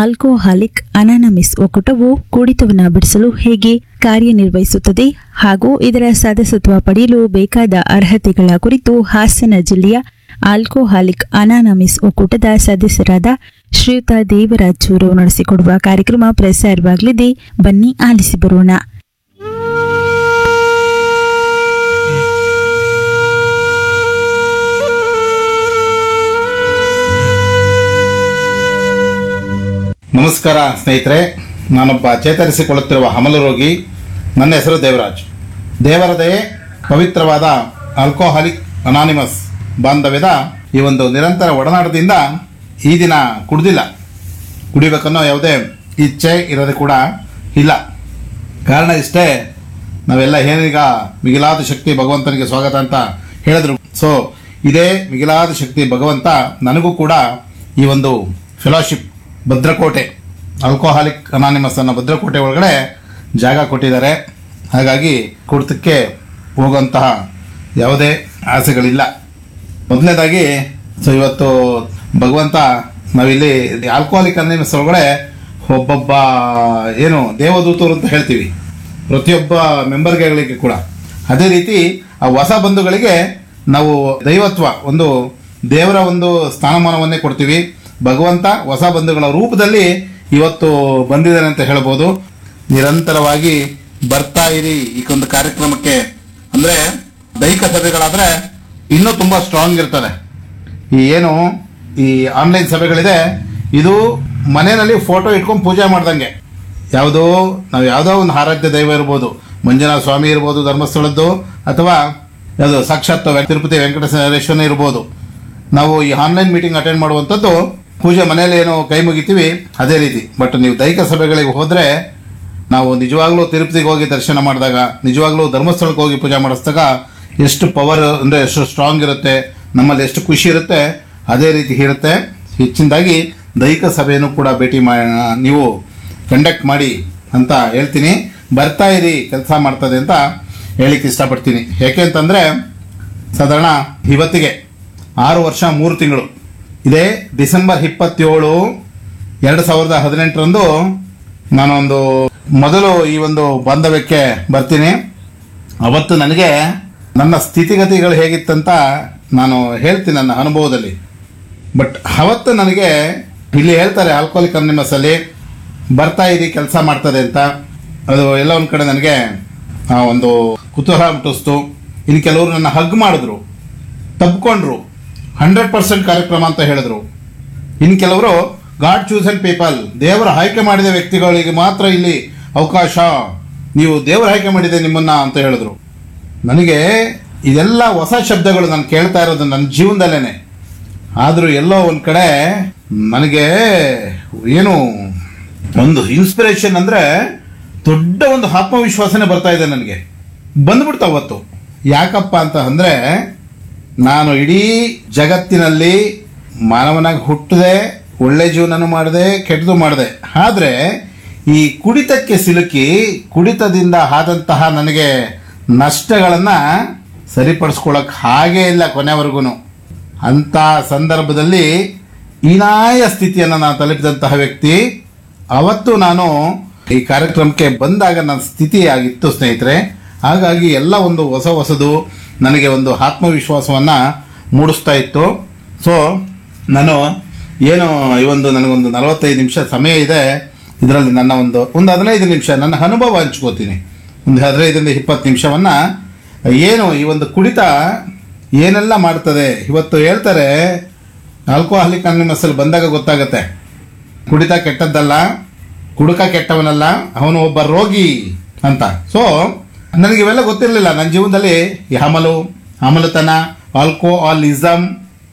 alcoholic anonymous ಒಕ್ಕೂಟವು ಕುಡಿತವನ್ನು ಬಿಡಿಸಲು ಹೇಗೆ ಕಾರ್ಯನಿರ್ವಹಿಸುತ್ತದೆ ಹಾಗೂ ಇದರ ಸದಸ್ಯತ್ವ ಪಡೆಯಲು ಬೇಕಾದ ಅರ್ಹತೆಗಳ ಕುರಿತು ಹಾಸನ ಜಿಲ್ಲೆಯ ಆಲ್ಕೋಹಾಲಿಕ್ ಅನಾನಮಿಸ್ ಒಕ್ಕೂಟದ ಸದಸ್ಯರಾದ ಶ್ರೀಯುತ ದೇವರಾಜೂರು ನಡೆಸಿಕೊಡುವ ಕಾರ್ಯಕ್ರಮ ಪ್ರಸಾರವಾಗಲಿದೆ ಬನ್ನಿ ಆಲಿಸಿ ಬರೋಣ ನಮಸ್ಕಾರ ಸ್ನೇಹಿತರೆ ನಾನೊಬ್ಬ ಚೇತರಿಸಿಕೊಳ್ಳುತ್ತಿರುವ ಹಮಲು ರೋಗಿ ನನ್ನ ಹೆಸರು ದೇವರಾಜ್ ದೇವರ ದಯೆ ಪವಿತ್ರವಾದ ಆಲ್ಕೋಹಾಲಿಕ್ ಅನಾನಿಮಸ್ ಬಾಂಧವ್ಯದ ಈ ಒಂದು ನಿರಂತರ ಒಡನಾಟದಿಂದ ಈ ದಿನ ಕುಡ್ದಿಲ್ಲ ಕುಡಿಬೇಕನ್ನೋ ಯಾವುದೇ ಇಚ್ಛೆ ಇರೋದು ಕೂಡ ಇಲ್ಲ ಕಾರಣ ಇಷ್ಟೇ ನಾವೆಲ್ಲ ಏನೀಗ ಮಿಗಿಲಾದ ಶಕ್ತಿ ಭಗವಂತನಿಗೆ ಸ್ವಾಗತ ಅಂತ ಹೇಳಿದ್ರು ಸೊ ಇದೇ ಮಿಗಿಲಾದ ಶಕ್ತಿ ಭಗವಂತ ನನಗೂ ಕೂಡ ಈ ಒಂದು ಫೆಲೋಶಿಪ್ ಭದ್ರಕೋಟೆ ಆಲ್ಕೋಹಾಲಿಕ್ ಅನಾನಿಮಸ್ ಅನ್ನೋ ಭದ್ರಕೋಟೆ ಒಳಗಡೆ ಜಾಗ ಕೊಟ್ಟಿದ್ದಾರೆ ಹಾಗಾಗಿ ಕುಡಿತಕ್ಕೆ ಹೋಗುವಂತಹ ಯಾವುದೇ ಆಸೆಗಳಿಲ್ಲ ಮೊದಲನೇದಾಗಿ ಸೊ ಇವತ್ತು ಭಗವಂತ ನಾವಿಲ್ಲಿ ಆಲ್ಕೋಹಾಲಿಕ್ ಅನಾನಿಮಸ್ ಒಳಗಡೆ ಒಬ್ಬೊಬ್ಬ ಏನು ದೇವದೂತರು ಅಂತ ಹೇಳ್ತೀವಿ ಪ್ರತಿಯೊಬ್ಬ ಮೆಂಬರ್ಗಳಿಗೆ ಕೂಡ ಅದೇ ರೀತಿ ಆ ಹೊಸ ಬಂಧುಗಳಿಗೆ ನಾವು ದೈವತ್ವ ಒಂದು ದೇವರ ಒಂದು ಸ್ಥಾನಮಾನವನ್ನೇ ಕೊಡ್ತೀವಿ ಭಗವಂತ ಹೊಸ ಬಂಧುಗಳ ರೂಪದಲ್ಲಿ ಇವತ್ತು ಬಂದಿದ್ದಾನೆ ಅಂತ ಹೇಳ್ಬೋದು ನಿರಂತರವಾಗಿ ಬರ್ತಾ ಇರಿ ಈ ಒಂದು ಕಾರ್ಯಕ್ರಮಕ್ಕೆ ಅಂದ್ರೆ ದೈಹಿಕ ಸಭೆಗಳಾದ್ರೆ ಇನ್ನೂ ತುಂಬಾ ಸ್ಟ್ರಾಂಗ್ ಇರ್ತದೆ ಈ ಏನು ಈ ಆನ್ಲೈನ್ ಸಭೆಗಳಿದೆ ಇದು ಮನೆಯಲ್ಲಿ ಫೋಟೋ ಇಟ್ಕೊಂಡು ಪೂಜೆ ಮಾಡ್ದಂಗೆ ಯಾವುದೋ ನಾವು ಯಾವುದೋ ಒಂದು ಆರಾಧ್ಯ ದೈವ ಇರ್ಬೋದು ಮಂಜುನಾಥ ಸ್ವಾಮಿ ಇರ್ಬೋದು ಧರ್ಮಸ್ಥಳದ್ದು ಅಥವಾ ಯಾವುದು ಸಾಕ್ಷಾತ್ ವೆ- ತಿರುಪತಿ ವೆಂಕಟೇಶ್ವರನೇ ಇರ್ಬೋದು ನಾವು ಈ ಆನ್ಲೈನ್ ಮೀಟಿಂಗ್ ಅಟೆಂಡ್ ಮಾಡುವಂಥದ್ದು ಪೂಜೆ ಮನೆಯಲ್ಲಿ ಏನು ಕೈ ಮುಗಿತೀವಿ ಅದೇ ರೀತಿ ಬಟ್ ನೀವು ದೈಹಿಕ ಸಭೆಗಳಿಗೆ ಹೋದರೆ ನಾವು ನಿಜವಾಗ್ಲೂ ತಿರುಪತಿಗೆ ಹೋಗಿ ದರ್ಶನ ಮಾಡಿದಾಗ ನಿಜವಾಗ್ಲೂ ಧರ್ಮಸ್ಥಳಕ್ಕೆ ಹೋಗಿ ಪೂಜೆ ಮಾಡಿಸಿದಾಗ ಎಷ್ಟು ಪವರ್ ಅಂದರೆ ಎಷ್ಟು ಸ್ಟ್ರಾಂಗ್ ಇರುತ್ತೆ ನಮ್ಮಲ್ಲಿ ಎಷ್ಟು ಖುಷಿ ಇರುತ್ತೆ ಅದೇ ರೀತಿ ಇರುತ್ತೆ ಹೆಚ್ಚಿನದಾಗಿ ದೈಹಿಕ ಸಭೆಯನ್ನು ಕೂಡ ಭೇಟಿ ಮಾ ನೀವು ಕಂಡಕ್ಟ್ ಮಾಡಿ ಅಂತ ಹೇಳ್ತೀನಿ ಬರ್ತಾ ಇರಿ ಕೆಲಸ ಮಾಡ್ತದೆ ಅಂತ ಹೇಳಿಕ್ಕೆ ಇಷ್ಟಪಡ್ತೀನಿ ಯಾಕೆ ಅಂತಂದರೆ ಸಾಧಾರಣ ಇವತ್ತಿಗೆ ಆರು ವರ್ಷ ಮೂರು ತಿಂಗಳು ಇದೇ ಡಿಸೆಂಬರ್ ಇಪ್ಪತ್ತೇಳು ಎರಡು ಸಾವಿರದ ಹದಿನೆಂಟರಂದು ನಾನೊಂದು ಮೊದಲು ಈ ಒಂದು ಬಾಂಧವ್ಯಕ್ಕೆ ಬರ್ತೀನಿ ಅವತ್ತು ನನಗೆ ನನ್ನ ಸ್ಥಿತಿಗತಿಗಳು ಹೇಗಿತ್ತಂತ ನಾನು ಹೇಳ್ತೀನಿ ನನ್ನ ಅನುಭವದಲ್ಲಿ ಬಟ್ ಅವತ್ತು ನನಗೆ ಇಲ್ಲಿ ಹೇಳ್ತಾರೆ ಆಲ್ಕೋಹಾಲಿಕ್ ಅನಿಮಸ್ ಅಲ್ಲಿ ಬರ್ತಾ ಇರಿ ಕೆಲಸ ಮಾಡ್ತದೆ ಅಂತ ಅದು ಎಲ್ಲ ಒಂದು ಕಡೆ ನನಗೆ ಆ ಒಂದು ಕುತೂಹಲ ಹುಟ್ಟಿಸ್ತು ಇನ್ನು ಕೆಲವರು ನನ್ನ ಹಗ್ ಮಾಡಿದ್ರು ತಬ್ಕೊಂಡ್ರು ಹಂಡ್ರೆಡ್ ಪರ್ಸೆಂಟ್ ಕಾರ್ಯಕ್ರಮ ಅಂತ ಹೇಳಿದ್ರು ಇನ್ನು ಕೆಲವರು ಗಾಡ್ ಚೂಸ್ ಅಂಡ್ ಪೀಪಲ್ ದೇವರ ಆಯ್ಕೆ ಮಾಡಿದ ವ್ಯಕ್ತಿಗಳಿಗೆ ಮಾತ್ರ ಇಲ್ಲಿ ಅವಕಾಶ ನೀವು ದೇವರ ಆಯ್ಕೆ ಮಾಡಿದೆ ನಿಮ್ಮನ್ನ ಅಂತ ಹೇಳಿದ್ರು ನನಗೆ ಇದೆಲ್ಲ ಹೊಸ ಶಬ್ದಗಳು ನಾನು ಕೇಳ್ತಾ ಇರೋದು ನನ್ನ ಜೀವನದಲ್ಲೇನೆ ಆದರೂ ಎಲ್ಲೋ ಒಂದು ಕಡೆ ನನಗೆ ಏನು ಒಂದು ಇನ್ಸ್ಪಿರೇಷನ್ ಅಂದರೆ ದೊಡ್ಡ ಒಂದು ಆತ್ಮವಿಶ್ವಾಸನೆ ಬರ್ತಾ ಇದೆ ನನಗೆ ಬಂದ್ಬಿಡ್ತು ಅವತ್ತು ಯಾಕಪ್ಪ ಅಂತ ಅಂದರೆ ನಾನು ಇಡೀ ಜಗತ್ತಿನಲ್ಲಿ ಮಾನವನಾಗಿ ಹುಟ್ಟಿದೆ ಒಳ್ಳೆ ಜೀವನನೂ ಮಾಡಿದೆ ಕೆಟ್ಟದು ಮಾಡಿದೆ ಆದರೆ ಈ ಕುಡಿತಕ್ಕೆ ಸಿಲುಕಿ ಕುಡಿತದಿಂದ ಆದಂತಹ ನನಗೆ ನಷ್ಟಗಳನ್ನು ಸರಿಪಡಿಸ್ಕೊಳ್ಳೋಕೆ ಹಾಗೇ ಇಲ್ಲ ಕೊನೆವರೆಗೂ ಅಂಥ ಸಂದರ್ಭದಲ್ಲಿ ಹೀನಾಯ ಸ್ಥಿತಿಯನ್ನು ನಾನು ತಲುಪಿದಂತಹ ವ್ಯಕ್ತಿ ಅವತ್ತು ನಾನು ಈ ಕಾರ್ಯಕ್ರಮಕ್ಕೆ ಬಂದಾಗ ನನ್ನ ಸ್ಥಿತಿ ಆಗಿತ್ತು ಸ್ನೇಹಿತರೆ ಹಾಗಾಗಿ ಎಲ್ಲ ಒಂದು ಹೊಸ ಹೊಸದು ನನಗೆ ಒಂದು ಆತ್ಮವಿಶ್ವಾಸವನ್ನು ಮೂಡಿಸ್ತಾ ಇತ್ತು ಸೊ ನಾನು ಏನು ಈ ಒಂದು ನನಗೊಂದು ನಲವತ್ತೈದು ನಿಮಿಷ ಸಮಯ ಇದೆ ಇದರಲ್ಲಿ ನನ್ನ ಒಂದು ಒಂದು ಹದಿನೈದು ನಿಮಿಷ ನನ್ನ ಅನುಭವ ಹಂಚ್ಕೋತೀನಿ ಒಂದು ಹದಿನೈದರಿಂದ ಇಪ್ಪತ್ತು ನಿಮಿಷವನ್ನು ಏನು ಈ ಒಂದು ಕುಡಿತ ಏನೆಲ್ಲ ಮಾಡ್ತದೆ ಇವತ್ತು ಹೇಳ್ತಾರೆ ಆಲ್ಕೋಹಾಲಿಕ್ ಅನಿಮಸಲ್ಲಿ ಬಂದಾಗ ಗೊತ್ತಾಗತ್ತೆ ಕುಡಿತ ಕೆಟ್ಟದ್ದಲ್ಲ ಕುಡುಕ ಕೆಟ್ಟವನಲ್ಲ ಅವನು ಒಬ್ಬ ರೋಗಿ ಅಂತ ಸೊ ನನಗೆ ಇವೆಲ್ಲ ಗೊತ್ತಿರಲಿಲ್ಲ ನನ್ನ ಜೀವನದಲ್ಲಿ ಈ ಹಮಲು ಹಮಲತನ ಆಲ್ಕೋಹಾಲಿಸಮ್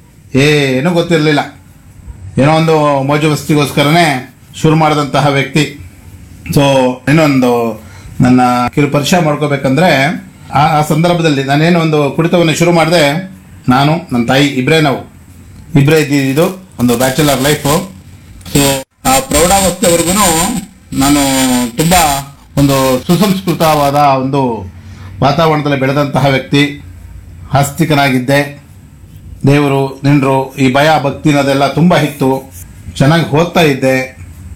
ಏನೂ ಗೊತ್ತಿರಲಿಲ್ಲ ಏನೋ ಒಂದು ಮೋಜು ವಸ್ತಿಗೋಸ್ಕರನೇ ಶುರು ಮಾಡಿದಂತಹ ವ್ಯಕ್ತಿ ಸೊ ಇನ್ನೊಂದು ನನ್ನ ಕಿರು ಪರಿಚಯ ಮಾಡ್ಕೋಬೇಕಂದ್ರೆ ಆ ಆ ಸಂದರ್ಭದಲ್ಲಿ ನಾನೇನು ಒಂದು ಕುಡಿತವನ್ನು ಶುರು ಮಾಡಿದೆ ನಾನು ನನ್ನ ತಾಯಿ ಇಬ್ಬರೇ ನಾವು ಇಬ್ಬರೇ ಇದ್ದಿದ್ದು ಒಂದು ಬ್ಯಾಚುಲರ್ ಲೈಫು ಸೊ ಆ ಪ್ರೌಢಾವಸ್ಥೆವರೆಗೂ ನಾನು ತುಂಬ ಒಂದು ಸುಸಂಸ್ಕೃತವಾದ ಒಂದು ವಾತಾವರಣದಲ್ಲಿ ಬೆಳೆದಂತಹ ವ್ಯಕ್ತಿ ಆಸ್ತಿಕನಾಗಿದ್ದೆ ದೇವರು ನಿಂಡ್ರು ಈ ಭಯ ಭಕ್ತಿ ಅನ್ನೋದೆಲ್ಲ ತುಂಬ ಇತ್ತು ಚೆನ್ನಾಗಿ ಓದ್ತಾ ಇದ್ದೆ